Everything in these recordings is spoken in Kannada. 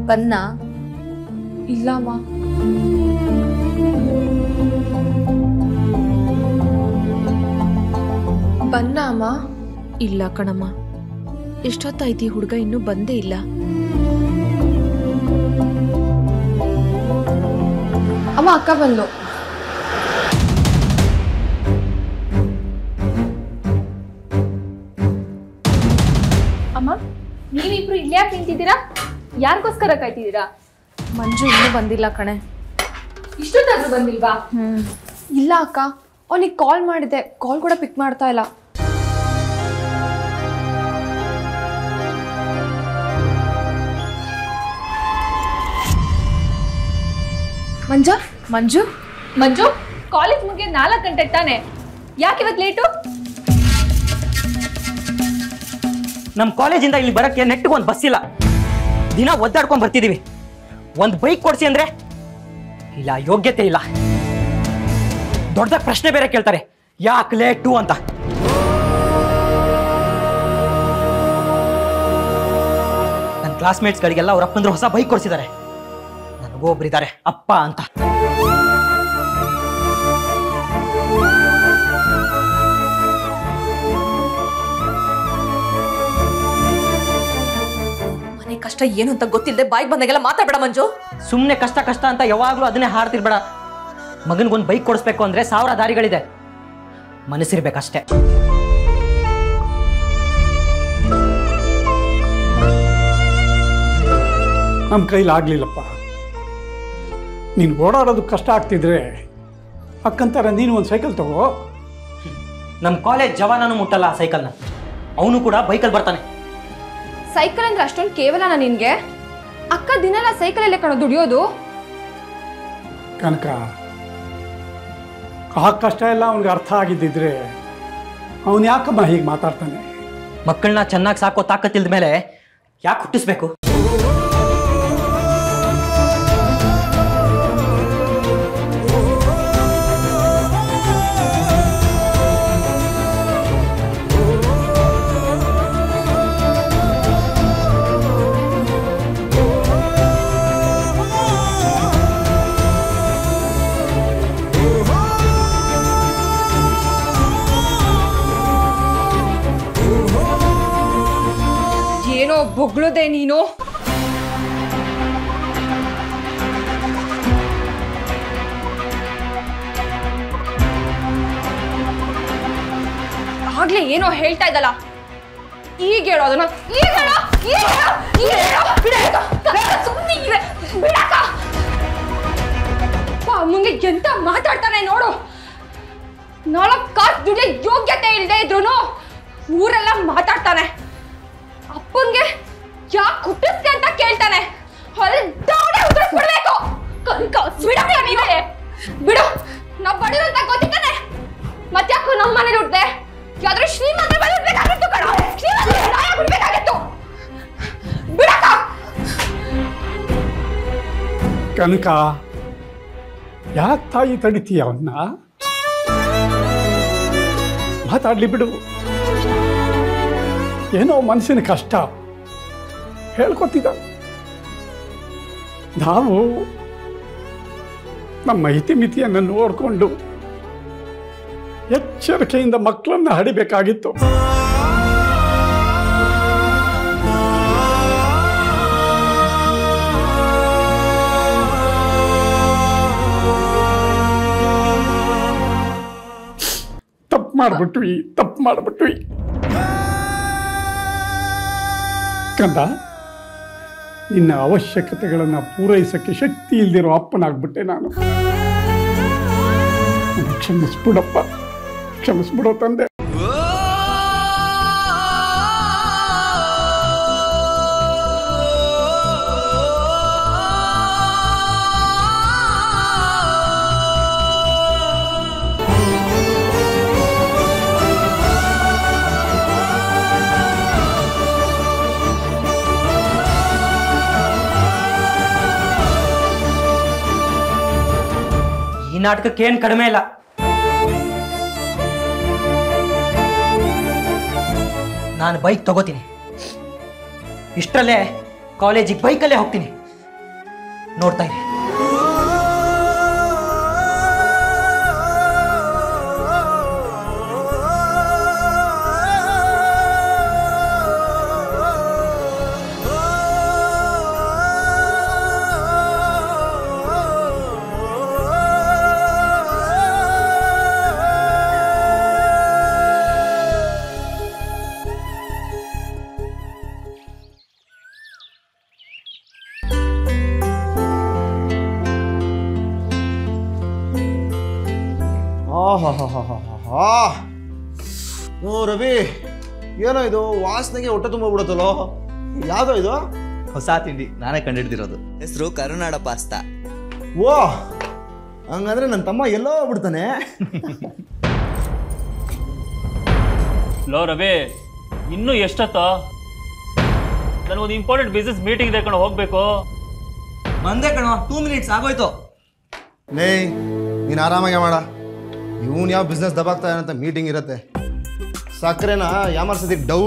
ಬನ್ನ ಇಲ್ಲ ಅಮ್ಮ ಬನ್ನ ಅಮ್ಮ ಇಲ್ಲ ಕಣಮ್ಮ ಎಷ್ಟೊತ್ತಾಯ್ತು ಈ ಹುಡುಗ ಇನ್ನೂ ಬಂದೇ ಇಲ್ಲ ಅಮ್ಮ ಅಕ್ಕ ಬಂದ್ಲು ಅಮ್ಮ ನೀವಿಬ್ರು ಇಲ್ಲೇ ಯಾಕೆ ನಿಂತಿದ್ದೀರಾ ಯಾರಿಗೋಸ್ಕರ ಕಾಯ್ತಿದ್ದೀರಾ ಮಂಜು ಇನ್ನೂ ಬಂದಿಲ್ಲ ಕಣೆ ಇಷ್ಟೊತ್ತಾದ್ರೂ ಬಂದಿಲ್ವಾ ಇಲ್ಲ ಅಕ್ಕ ಅವನಿಗೆ ಕಾಲ್ ಮಾಡಿದೆ ಕಾಲ್ ಕೂಡ ಪಿಕ್ ಮಾಡ್ತಾ ಇಲ್ಲ ಮಂಜ ಮಂಜು ಮಂಜು ಕಾಲೇಜ್ ಮುಗಿಯ ನಾಲ್ಕು ಗಂಟೆ ತಾನೆ ಯಾಕೆ ಇವತ್ತು ಲೇಟು ನಮ್ಮ ಕಾಲೇಜಿಂದ ಇಲ್ಲಿ ಬರಕ್ಕೆ ನೆಟ್ಟಿಗೆ ಒಂದು ಬಸ್ ಇಲ್ಲ ದಿನ ಒದ್ದಾಡ್ಕೊಂಡ್ ಬರ್ತಿದೀವಿ ಒಂದು ಬೈಕ್ ಕೊಡ್ಸಿ ಅಂದ್ರೆ ಇಲ್ಲ ಯೋಗ್ಯತೆ ಇಲ್ಲ ದೊಡ್ಡದಾಗ ಪ್ರಶ್ನೆ ಬೇರೆ ಕೇಳ್ತಾರೆ ಯಾಕೆ ಲೇಟು ಅಂತ ನನ್ನ ಕ್ಲಾಸ್ಮೇಟ್ಸ್ಗಳಿಗೆಲ್ಲ ಅವ್ರ ಅಪ್ಪಂದ್ರು ಹೊಸ ಬೈಕ್ ಕೊಡ್ಸಿದ್ದಾರೆ ನನಗೂ ಒಬ್ರಿದ್ದಾರೆ ಅಪ್ಪ ಅಂತ ಮನೆ ಕಷ್ಟ ಏನು ಅಂತ ಗೊತ್ತಿಲ್ಲದೆ ಬಾಯಿಗೆ ಬಂದಾಗೆಲ್ಲ ಮಾತಾಡ್ಬೇಡ ಮಂಜು ಸುಮ್ಮನೆ ಕಷ್ಟ ಕಷ್ಟ ಅಂತ ಯಾವಾಗಲೂ ಅದನ್ನೇ ಹಾಡ್ತಿರ್ಬೇಡ ಮಗನಿಗೊಂದು ಬೈಕ್ ಕೊಡಿಸ್ಬೇಕು ಅಂದ್ರೆ ಸಾವಿರ ದಾರಿಗಳಿದೆ ಮನಸ್ಸಿರ್ಬೇಕಷ್ಟೇ ನಮ್ಮ ಕೈಲಿ ಆಗಲಿಲ್ಲಪ್ಪ ನೀನು ಓಡಾಡೋದು ಕಷ್ಟ ಆಗ್ತಿದ್ರೆ ಅಕ್ಕಂತಾರ ನೀನು ಒಂದು ಸೈಕಲ್ ತಗೋ ನಮ್ಮ ಕಾಲೇಜ್ ಜವಾನನು ಮುಟ್ಟಲ್ಲ ಆ ಸೈಕಲ್ನ ಅವನು ಕೂಡ ಬೈಕಲ್ಲಿ ಬರ್ತಾನೆ ಸೈಕಲ್ ಅಂದ್ರೆ ಅಷ್ಟೊಂದು ಕೇವಲನ ನಿನ್ಗೆ ಅಕ್ಕ ದಿನೆಲ್ಲ ಸೈಕಲಲ್ಲೇ ಕಣೋ ದುಡಿಯೋದು ಕನಕ ಆ ಕಷ್ಟ ಎಲ್ಲ ಅವನಿಗೆ ಅರ್ಥ ಆಗಿದ್ದಿದ್ರೆ ಅವನು ಯಾಕಮ್ಮ ಹೀಗೆ ಮಾತಾಡ್ತಾನೆ ಮಕ್ಕಳನ್ನ ಚೆನ್ನಾಗಿ ಸಾಕೋ ತಾಕತ್ತಿಲ್ದ ಮೇಲೆ ಯಾಕೆ ಹುಟ್ಟಿಸ್ಬೇಕು ಏನೋ ಬೊಗ್ಳುದೆ ನೀನು ಆಗ್ಲೇ ಏನೋ ಹೇಳ್ತಾ ಇದ್ದಲ್ಲ ಈಗ ಹೇಳೋ ಅದನ್ನ ಈಗ ಹೇಳೋ ಈಗ ಹೇಳೋ ಈಗ ಹೇಳೋ ಬಿಡಕ್ಕ ಸುಮ್ಮನೆ ಇವೆ ಬಿಡಕ್ಕ ಅಮ್ಮಂಗೆ ಎಂತ ಮಾತಾಡ್ತಾನೆ ನೋಡು ನಾಲ್ಕು ಕಾಸು ದುಡಿಯೋ ಯೋಗ್ಯತೆ ಇಲ್ಲದೆ ಇದ್ರು ಊರೆಲ್ಲ ಮಾತಾಡ್ತಾನೆ ಅಪ್ಪಂಗೆ ಯಾಕೆ ಹುಟ್ಟಿಸ್ತೆ ಅಂತ ಕೇಳ್ತಾನೆ ಅಲ್ಲಿ ದಾವಣೆ ಉತ್ತರಿಸ್ಬಿಡ್ಬೇಕು ಕನ್ಕ ಬಿಡಪ್ಪ ನೀವೇ ಬಿಡು ನಾವ್ ಬಡಿರು ಅಂತ ಗೊತ್ತಿದ್ದಾನೆ ಮತ್ತ್ಯಾಕೋ ನಮ್ಮ ಮನೇಲಿ ಹುಡ್ದೆ ಯಾವ್ದಾದ್ರು ಶ್ರೀಮಂತ ಮನೆ ಹುಡ್ಬೇಕಾಗಿತ್ತು ಕಣ ಶ್ರೀಮಂತ ರಾಯ ಹುಡ್ಬೇಕಾಗಿತ್ತು ಬಿಡಕ್ಕ ಕನಕ ಯಾಕೆ ತಾಯಿ ತಡಿತೀಯ ಅವನ್ನ ಮಾತಾಡ್ಲಿ ಬಿಡು ಏನೋ ಮನಸ್ಸಿನ ಕಷ್ಟ ಹೇಳ್ಕೊತಿದ್ದ ನಾವು ನಮ್ಮ ಇತಿಮಿತಿಯನ್ನು ನೋಡಿಕೊಂಡು ಎಚ್ಚರಿಕೆಯಿಂದ ಮಕ್ಕಳನ್ನ ಹಡಿಬೇಕಾಗಿತ್ತು ತಪ್ಪು ಮಾಡ್ಬಿಟ್ವಿ ತಪ್ಪು ಮಾಡ್ಬಿಟ್ವಿ ಕಂದ ನಿನ್ನ ಅವಶ್ಯಕತೆಗಳನ್ನು ಪೂರೈಸಕ್ಕೆ ಶಕ್ತಿ ಇಲ್ದಿರೋ ಅಪ್ಪನಾಗ್ಬಿಟ್ಟೆ ನಾನು ನನ್ನ ಕ್ಷಮಿಸ್ಬಿಡಪ್ಪ ಕ್ಷಮಿಸ್ಬಿಡೋ ತಂದೆ ಈ ನಾಟಕಕ್ಕೆ ಏನು ಕಡಿಮೆ ಇಲ್ಲ ನಾನು ಬೈಕ್ ತಗೋತೀನಿ ಇಷ್ಟರಲ್ಲೇ ಕಾಲೇಜಿಗೆ ಬೈಕಲ್ಲೇ ಹೋಗ್ತೀನಿ ನೋಡ್ತಾ ಇರಿ ಆಹಾಹಾಹಾಹಾಹಾ. ಓ ರವಿ ಏನೋ ಇದು ವಾಸನೆಗೆ ಹೊಟ್ಟೆ ತುಂಬ ಬಿಡುತ್ತಲ್ಲೋ ಯಾವುದೋ ಇದು ಹೊಸ ತಿಂಡಿ ನಾನೇ ಕಂಡಿಡ್ದಿರೋದು ಹೆಸರು ಕರುನಾಡ ಪಾಸ್ತಾ ಓ ಹಂಗಂದ್ರೆ ನನ್ನ ತಮ್ಮ ಎಲ್ಲೋ ಬಿಡ್ತಾನೆ ಲೋ ರವಿ ಇನ್ನೂ ಎಷ್ಟೊತ್ತ ನನಗೊಂದು ಇಂಪಾರ್ಟೆಂಟ್ ಬಿಸ್ನೆಸ್ ಮೀಟಿಂಗ್ ಇದೆ ಕಣ ಹೋಗ್ಬೇಕು ಬಂದೆ ಕಣೋ ಟೂ ಮಿನಿಟ್ಸ್ ಆಗೋಯ್ತು ಲೇ ನೀನು ಆರಾಮಾಗೆ ಮಾಡ ಇವನು ಯಾವ ಬಿಸ್ನೆಸ್ ದಬಾಗ್ತಾ ಅಂತ ಮೀಟಿಂಗ್ ಇರುತ್ತೆ ಸಕ್ಕರೆನ ಯಾಮರ್ಸೋದಕ್ಕೆ ಡವ್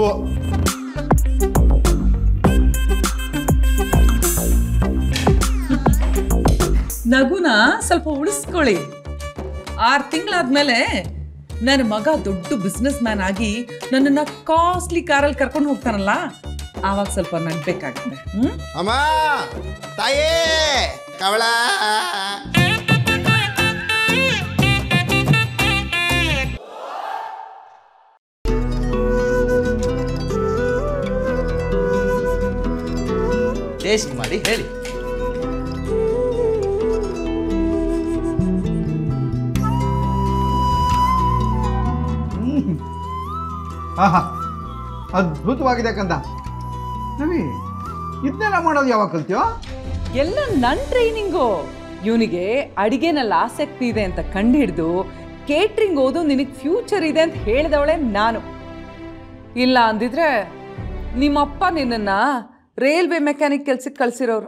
ನಗುನ ಸ್ವಲ್ಪ ಉಳಿಸ್ಕೊಳ್ಳಿ ಆರು ತಿಂಗಳಾದ್ಮೇಲೆ ನನ್ನ ಮಗ ದೊಡ್ಡ ಬಿಸ್ನೆಸ್ ಮ್ಯಾನ್ ಆಗಿ ನನ್ನನ್ನ ಕಾಸ್ಟ್ಲಿ ಕಾರಲ್ಲಿ ಕರ್ಕೊಂಡು ಹೋಗ್ತಾನಲ್ಲ ಆವಾಗ ಸ್ವಲ್ಪ ನಗ್ಬೇಕಾಗತ್ತೆ ಹ್ಮ್ ಅಮ್ಮ ತಾಯೇ ಕವಳ ಟೇಸ್ಟ್ ಮಾಡಿ ಹೇಳಿ ಆಹಾ ಅದ್ಭುತವಾಗಿದೆ ಕಂದ ರವಿ ಇದನ್ನೆಲ್ಲ ಮಾಡೋದು ಯಾವಾಗ ಕಲ್ತ್ಯೋ ಎಲ್ಲ ನನ್ನ ಟ್ರೈನಿಂಗು ಇವನಿಗೆ ಅಡಿಗೆನಲ್ಲಿ ಆಸಕ್ತಿ ಇದೆ ಅಂತ ಕಂಡುಹಿಡ್ದು ಕೇಟ್ರಿಂಗ್ ಓದು ನಿನಗೆ ಫ್ಯೂಚರ್ ಇದೆ ಅಂತ ಹೇಳಿದವಳೆ ನಾನು ಇಲ್ಲ ಅಂದಿದ್ರೆ ನಿಮ್ಮಪ್ಪ ನಿನ್ನನ್ನ ರೈಲ್ವೆ ಮೆಕ್ಯಾನಿಕ್ ಕೆಲ್ಸಕ್ಕೆ ಕಳ್ಸಿರೋರು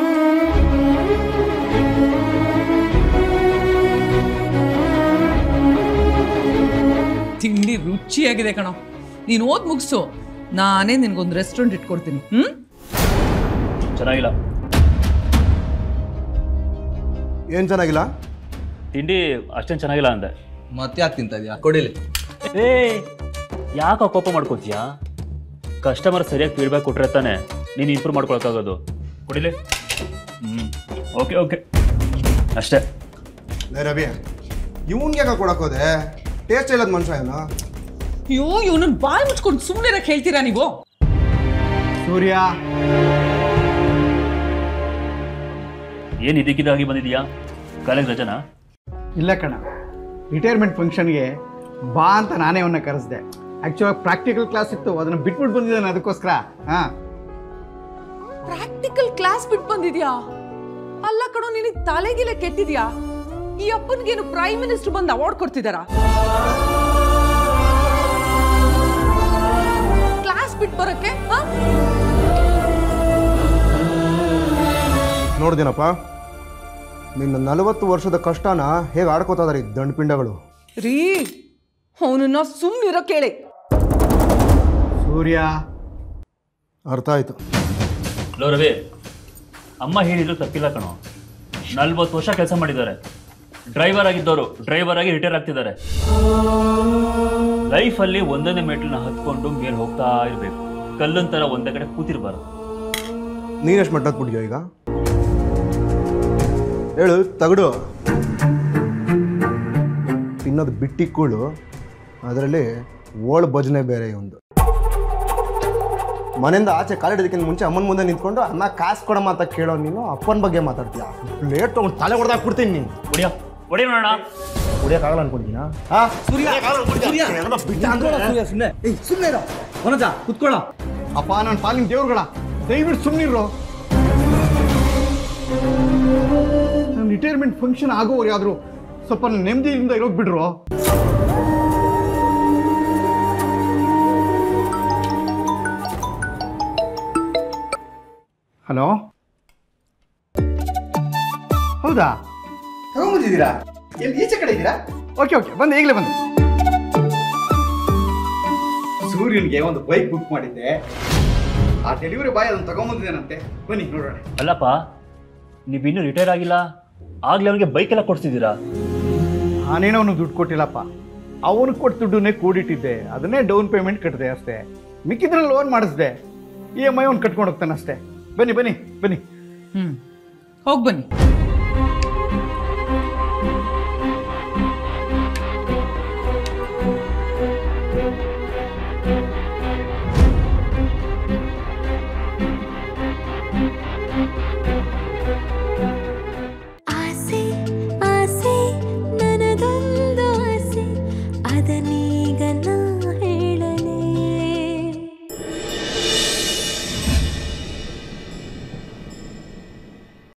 ತಿಂಡಿ ರುಚಿಯಾಗಿದೆ ಕಣೋ ನೀನು ಓದ್ ಮುಗಿಸು ನಾನೇ ನಿನ್ಗೊಂದು ರೆಸ್ಟೋರೆಂಟ್ ಇಟ್ಕೊಡ್ತೀನಿ ಹ್ಮ್ ಚೆನ್ನಾಗಿಲ್ಲ ಏನು ಚೆನ್ನಾಗಿಲ್ಲ ತಿಂಡಿ ಅಷ್ಟೇನು ಚೆನ್ನಾಗಿಲ್ಲ ಅಂದೆ ಮತ್ತೆ ಯಾಕೆ ತಿಂತಾ ಇದೆಯಾ ಕೊಡಿಲಿ ಏ ಯಾಕ ಕೋಪ ಮಾಡ್ಕೋತೀಯಾ ಕಸ್ಟಮರ್ ಸರಿಯಾಗಿ ಫೀಡ್ಬ್ಯಾಕ್ ಕೊಟ್ರೆ ತಾನೆ ನೀನು ಇಂಪ್ರೂವ್ ಮಾಡ್ಕೊಳಕ್ಕಾಗೋದು ಕುಡಿಲಿ ಹ್ಞೂ ಓಕೆ ಓಕೆ ಅಷ್ಟೇ ಲೇ ರವಿ ಇವನ್ಗೆ ಕೊಡಕ್ಕೋದೆ ಟೇಸ್ಟ್ ಇಲ್ಲದ ಮನುಷ್ಯ ಏನೋ ಅಯ್ಯೋ ಇವನು ಬಾಯಿ ಮುಚ್ಕೊಂಡು ಸುಮ್ಮನೆ ಹೇಳ್ತೀರಾ ನೀವು ಸೂರ್ಯ ಏನು ಇದಕ್ಕಿದಾಗಿ ಬಂದಿದ್ಯಾ ಕಾಲೇಜ್ ರಜನಾ ಇಲ್ಲ ಕಣ ರಿಟೈರ್ಮೆಂಟ್ ಫಂಕ್ಷನ್ಗೆ ಬಾ ಅಂತ ನಾನೇ ಅವನ್ನ ಕರೆಸ್ದೆ ಆ್ಯಕ್ಚುಲಾಗಿ ಪ್ರಾಕ್ಟಿಕಲ್ ಕ್ಲಾಸ್ ಇತ್ತು ಅದನ್ನು ಬಿಟ್ಬಿಟ್ಟು ಬಂದಿದ್ದಾನೆ ಅದಕ್ಕೋಸ್ಕರ ಹಾಂ ಪ್ರಾಕ್ಟಿಕಲ್ ಕ್ಲಾಸ್ ಬಿಟ್ಟು ಬಂದಿದ್ಯಾ ಅಲ್ಲ ಕಣೋ ನಿನಗೆ ತಲೆಗಿಲೆ ಕೆಟ್ಟಿದ್ಯಾ ಈ ಅಪ್ಪನಿಗೇನು ಪ್ರೈಮ್ ಮಿನಿಸ್ಟರ್ ಬಂದು ಅವಾರ್ಡ್ ಕೊಡ್ತಿದಾರಾ ಕ್ಲಾಸ್ ಬಿಟ್ಟು ಬರೋಕ್ಕೆ ಹಾ? ನೋಡ್ದೇನಪ್ಪ ನಿನ್ನ ನಲವತ್ತು ವರ್ಷದ ಕಷ್ಟನ ಹೇಗೆ ಆಡ್ಕೋತಾ ಇದಾರೆ ಈ ದಂಡಪಿಂಡಗಳು ರೀ ಅವನನ್ನ ಸುಮ್ಮನಿರೋ ಕೇಳಿ ಸೂರ್ಯ ಅರ್ಥ ಆಯ್ತು ಲೋ ರವಿ ಅಮ್ಮ ಹೇಳಿದ್ರು ತಪ್ಪಿಲ್ಲ ಕಣೋ ನಲ್ವತ್ತು ವರ್ಷ ಕೆಲಸ ಮಾಡಿದ್ದಾರೆ ಡ್ರೈವರ್ ಆಗಿದ್ದವರು ಡ್ರೈವರ್ ಆಗಿ ರಿಟೈರ್ ಆಗ್ತಿದ್ದಾರೆ ಲೈಫಲ್ಲಿ ಒಂದೊಂದೇ ಮೆಟ್ಲನ್ನ ಹತ್ಕೊಂಡು ಮೇಲೆ ಹೋಗ್ತಾ ಇರಬೇಕು ಕಲ್ಲನ್ ಥರ ಒಂದೇ ಕಡೆ ಕೂತಿರ್ಬಾರ್ದು ನೀನೆಷ್ಟು ಮಟ್ಟ ಬಿಡ್ಯೋ ಈಗ ಹೇಳು ತಗಡು ತಿನ್ನೋದು ಬಿಟ್ಟಿಕ್ಕೂಳು ಅದರಲ್ಲಿ ಓಳ್ ಭಜನೆ ಬೇರೆ ಒಂದು ಮನೆಯಿಂದ ಆಚೆ ಕಾಲಿಡೋದಕ್ಕಿಂತ ಮುಂಚೆ ಅಮ್ಮನ ಮುಂದೆ ನಿಂತ್ಕೊಂಡು ಅನ್ನ ಕಾಸು ಕೊಡಮ್ಮ ಅಂತ ಕೇಳೋ ನೀನು ಅಪ್ಪನ ಬಗ್ಗೆ ಮಾತಾಡ್ತೀಯ ಪ್ಲೇಟ್ ತೊಗೊಂಡು ತಲೆ ಹೊಡೆದಾಗ ಕೊಡ್ತೀನಿ ನೀನು ಹೊಡಿಯ ಹೊಡಿ ನೋಡೋಣ ಹೊಡಿಯೋಕ್ಕಾಗಲ್ಲ ಅನ್ಕೊಂಡಿದ್ದೀನಾ ಹಾ ಸುಮ್ಮನೆ ಇರೋ ಮನೋಜ ಕುತ್ಕೊಳ್ಳೋ ಅಪ್ಪ ನನ್ನ ಪಾಲಿನ ದೇವ್ರುಗಳ ದಯವಿಟ್ಟು ಸುಮ್ಮನಿರೋ ನನ್ನ ರಿಟೈರ್ಮೆಂಟ್ ಫಂಕ್ಷನ್ ಆಗೋರು ಯಾದ್ರು ಸ್ವಲ್ಪ ನೆಮ್ಮದಿಯಿಂದ ಇರೋದು ಬಿಡ್ರು ಹಲೋ ಹೌದಾ ತಗೊಂಬಂದಿದ್ದೀರಾ ಎಲ್ಲಿ ಈಚೆ ಕಡೆ ಇದ್ದೀರಾ ಓಕೆ ಓಕೆ ಬಂದು ಈಗಲೇ ಬಂದು ಸೂರ್ಯನಿಗೆ ಒಂದು ಬೈಕ್ ಬುಕ್ ಮಾಡಿದ್ದೆ ಆ ಡೆಲಿವರಿ ಬಾಯ್ ಅದನ್ನು ತಗೊಂಬಂದಿದ್ದಾನಂತೆ ಬನ್ನಿ ನೋಡೋಣ ಅಲ್ಲಪ್ಪ ನೀವು ಇನ್ನೂ ರಿಟೈರ್ ಆಗಿಲ್ಲ ಆಗ್ಲೇ ಅವನಿಗೆ ಬೈಕ್ ಎಲ್ಲ ಕೊಡ್ತಿದ್ದೀರಾ ನಾನೇನೋ ಅವನಿಗೆ ದುಡ್ಡು ಕೊಟ್ಟಿಲ್ಲಪ್ಪ ಅವನಿಗೆ ಕೊಟ್ಟು ದುಡ್ಡನ್ನೇ ಕೂಡಿಟ್ಟಿದ್ದೆ ಅದನ್ನೇ ಡೌನ್ ಪೇಮೆಂಟ್ ಕಟ್ಟಿದೆ ಅಷ್ಟೇ ಮಿಕ್ಕಿದ್ರೆ ಲೋನ್ ಮಾಡಿಸ್ದೆ ಇ ಎಮ್ ಐ ಅವ್ನು ಕಟ್ಕೊಂಡು ಹೋಗ್ತಾನೆ ಅಷ್ಟೇ ಬನ್ನಿ ಬನ್ನಿ ಬನ್ನಿ ಹ್ಮ್ ಹೋಗ್ ಬನ್ನಿ